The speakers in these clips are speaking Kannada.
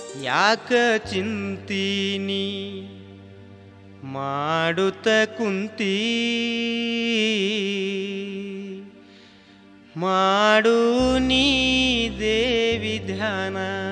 ಯಾಕ ಚಿಂತೀನಿ ಮಾಡುತ್ತ ಕುಂತಿ ಮಾಡು ನೀ ದೇವಿ ಧ್ಯಾನ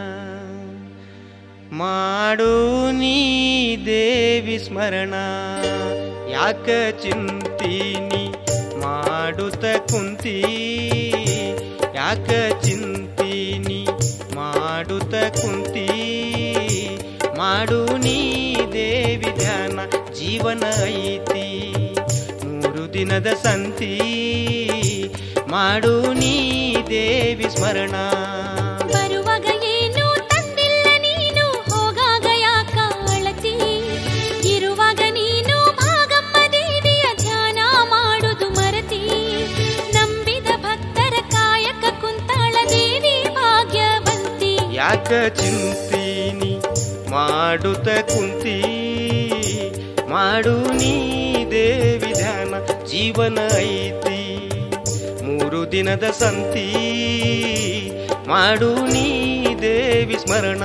ಮಾಡು ನೀ ದೇವಿ ಸ್ಮರಣ ಯಾಕ ಚಿಂತೀನಿ ಮಾಡುತ್ತ ಕುಂತಿ ಯಾಕ ಚಿಂತೀನಿ ಮಾಡುತ್ತ ಕುಂತಿ ಮಾಡು ನೀ ದೇವಿ ಧ್ಯಾನ ಜೀವನ ಐತಿ ಮೂರು ದಿನದ ಸಂತಿ ಮಾಡು ನೀ ದೇವಿ ಸ್ಮರಣ ಬರುವಾಗ ಏನು ತಂದಿಲ್ಲ ನೀನು ಹೋಗಾಗ ಯಾಕ ಅಳತಿ ಇರುವಾಗ ನೀನು ಭಾಗಮ್ಮ ದೇವಿಯ ಧ್ಯಾನ ಮಾಡುದು ಮರತಿ ನಂಬಿದ ಭಕ್ತರ ಕಾಯಕ ಕುಂತಾಳ ದೇವಿ ಭಾಗ್ಯವಂತಿ ಯಾಕ ಚಿಂತೀನಿ ಮಾಡುತ್ತ ಕುಂತಿ ಮಾಡು ನೀ ದೇವಿ ಧ್ಯಾನ ಜೀವನ ಐತಿ ಮೂರು ದಿನದ ಸಂತಿ ಮಾಡು ನೀ ದೇವಿ ಸ್ಮರಣ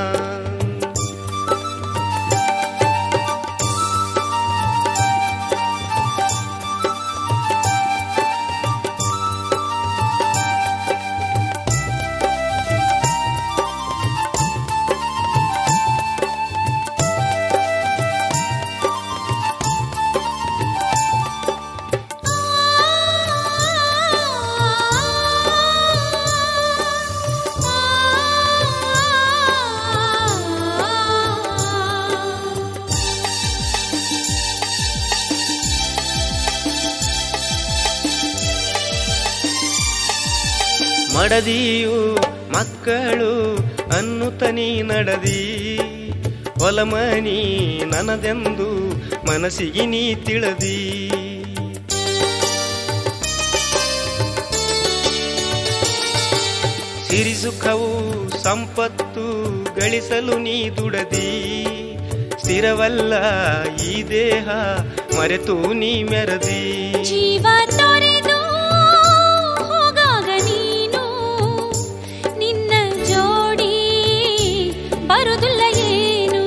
ಮಡದಿಯು ಮಕ್ಕಳು ಅನ್ನುತನಿ ನಡದಿ ಹೊಲಮನಿ ನನದೆಂದು ಮನಸ್ಸಿಗೆ ನೀ ತಿಳದಿ ಸಿರಿ ಸುಖವು ಸಂಪತ್ತು ಗಳಿಸಲು ನೀ ದುಡದಿ ಸ್ಥಿರವಲ್ಲ ಈ ದೇಹ ಮರೆತು ನೀ ಮೆರದಿ ಜೀವ ತೊರೆದು ಹೋಗಾಗ ನೀನು ನಿನ್ನ ಜೋಡಿ ಬರುದಿಲ್ಲ ಏನು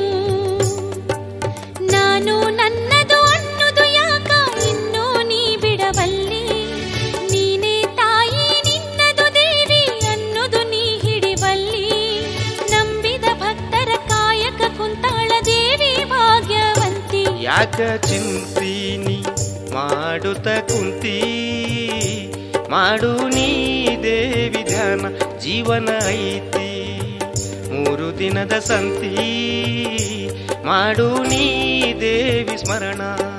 ನಾನು ನನ್ನದು ಅನ್ನುದು ಯಾಕ ಇನ್ನೂ ನೀ ಬಿಡಬಲ್ಲಿ ನೀನೇ ತಾಯಿ ನಿನ್ನದು ದೇವಿ ಅನ್ನುದು ನೀ ಹಿಡಿಬಲ್ಲಿ ನಂಬಿದ ಭಕ್ತರ ಕಾಯಕ ಕುಂತಾಳ ದೇವಿ ಭಾಗ್ಯವಂತಿ ಯಾಕ ಚಿಂತೀನಿ ಮಾಡುತ್ತ ಕುಂತಿ ಮಾಡು ನೀ ದೇವಿ ಧ್ಯಾನ ಜೀವನ ಐತಿ ಮೂರು ದಿನದ ಸಂತಿ ಮಾಡು ನೀ ದೇವಿ ಸ್ಮರಣ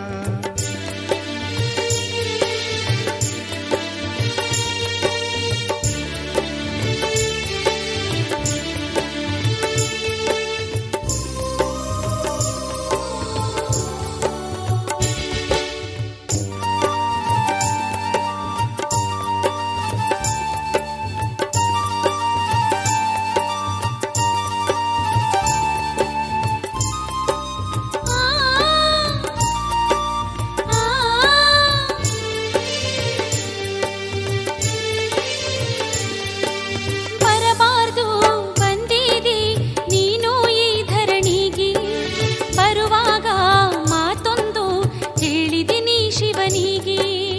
ಬರಬಾರ್ದು ಬಂದಿದಿ ನೀನು ಈ ಧರಣಿಗೆ ಬರುವಾಗ ಮಾತೊಂದು ಹೇಳಿದಿನಿ ಶಿವನಿಗೆ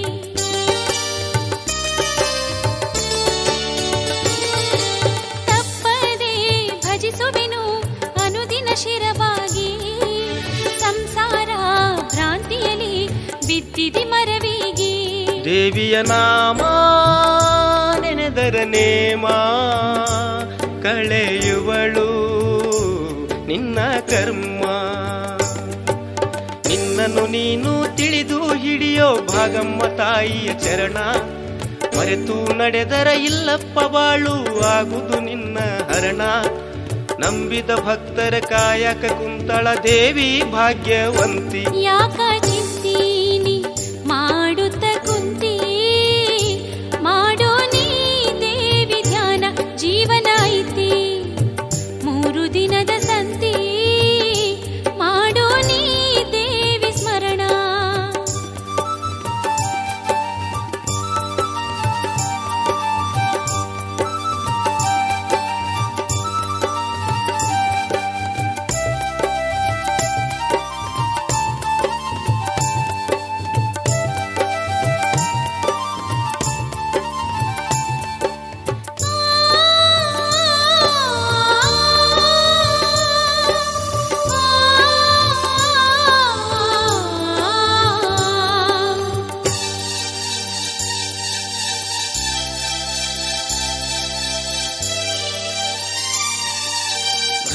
ತಪ್ಪದೆ ಭಜಿಸುವೆನು ಅನುದಿನ ಶಿರವಾಗಿ ಸಂಸಾರ ಭ್ರಾಂತಿಯಲ್ಲಿ ಬಿದ್ದಿದಿ ಮರವಿಗೆ ದೇವಿಯ ನಾಮ ನೆನೆದರ ನೇಮ ಕಳೆಯುವಳು ನಿನ್ನ ಕರ್ಮ ನಿನ್ನನ್ನು ನೀನು ತಿಳಿದು ಹಿಡಿಯೋ ಭಾಗಮ್ಮ ತಾಯಿಯ ಚರಣ ಮರೆತು ನಡೆದರ ಇಲ್ಲಪ್ಪ ಬಾಳು ಆಗುದು ನಿನ್ನ ಹರಣ ನಂಬಿದ ಭಕ್ತರ ಕಾಯಕ ಕುಂತಳ ದೇವಿ ಭಾಗ್ಯವಂತಿ ಯಾಕ ಚಿಂತೀನಿ ಮಾಡುತ್ತ ಕುಂತಿ ಮಾಡೋ ನೀ ದೇವಿ ಧ್ಯಾನ ಜೀವನ ಐತಿ ಮೂರು ದಿನದ ಸಂತಿ ಮಾಡೋ ನೀ ದೇವಿ ಸ್ಮರಣ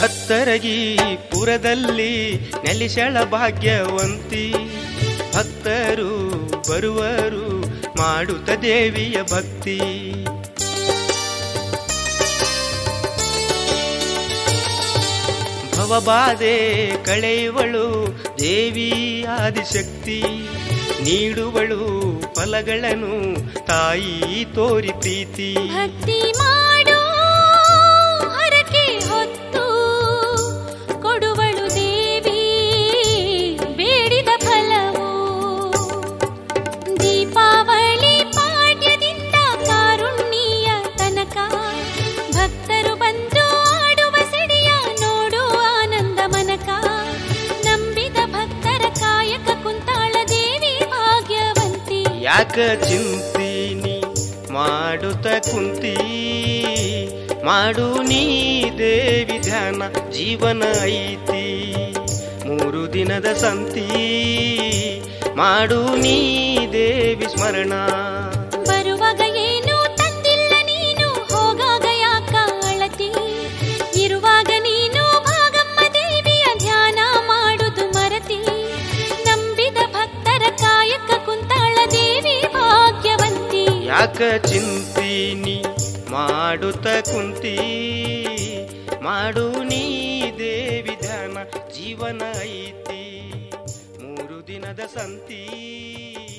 ಭಕ್ತರಗಿ ಪುರದಲ್ಲಿ ನೆಲಿಸಳ ಭಾಗ್ಯವಂತಿ ಭಕ್ತರು ಬರುವರು ಮಾಡುತ್ತ ದೇವಿಯ ಭಕ್ತಿ ಭವಬಾಧೆ ಕಳೆಯುವಳು ದೇವಿ ಆದಿಶಕ್ತಿ ನೀಡುವಳು ಫಲಗಳನ್ನು ತಾಯಿ ತೋರಿ ಪ್ರೀತಿ ಭಕ್ತಿ ಮಾಡು ಹರಕೆ ಹೊತ್ತು ಕೊಡುವಳು ದೇವಿ ಬೇಡಿದ ಫಲವು ದೀಪಾವಳಿ ಪಾಡ್ಯದಿಂದ ಕಾರುಣ್ಯ ತನಕ ಭಕ್ತರು ಬಂದು ಆಡುವ ಸಿಡಿಯ ನೋಡು ಆನಂದ ಮನಕ ನಂಬಿದ ಭಕ್ತರ ಕಾಯಕ ಕುಂತಾಳ ದೇವಿ ಭಾಗ್ಯವಂತಿ ಯಾಕ ಚಿಂತೀನಿ ಮಾಡುತ್ತ ಕುಂತಿ ಮಾಡು ನೀ ದೇವಿ ಧ್ಯಾನ ಜೀವನ ಐತಿ ಮೂರು ದಿನದ ಸಂತಿ ಮಾಡು ನೀ ದೇವಿ ಸ್ಮರಣ ಬರುವಾಗ ಏನು ತಂದಿಲ್ಲ ನೀನು ಹೋಗಾಗ ಯಾಕ ಅಳತಿ ಇರುವಾಗ ನೀನು ಭಾಗಮ್ಮ ದೇವಿಯ ಧ್ಯಾನ ಮಾಡುದು ಮರತಿ ನಂಬಿದ ಭಕ್ತರ ಕಾಯಕ ಕುಂತಾಳ ದೇವಿ ಭಾಗ್ಯವಂತಿ ಯಾಕ ಚಿಂತೀನಿ ಮಾಡುತ್ತ ಕುಂತಿ ಮಾಡು ನೀ ದೇವಿ ಧ್ಯಾನ ಜೀವನ ಐತಿ ಮೂರು ದಿನದ ಸಂತಿ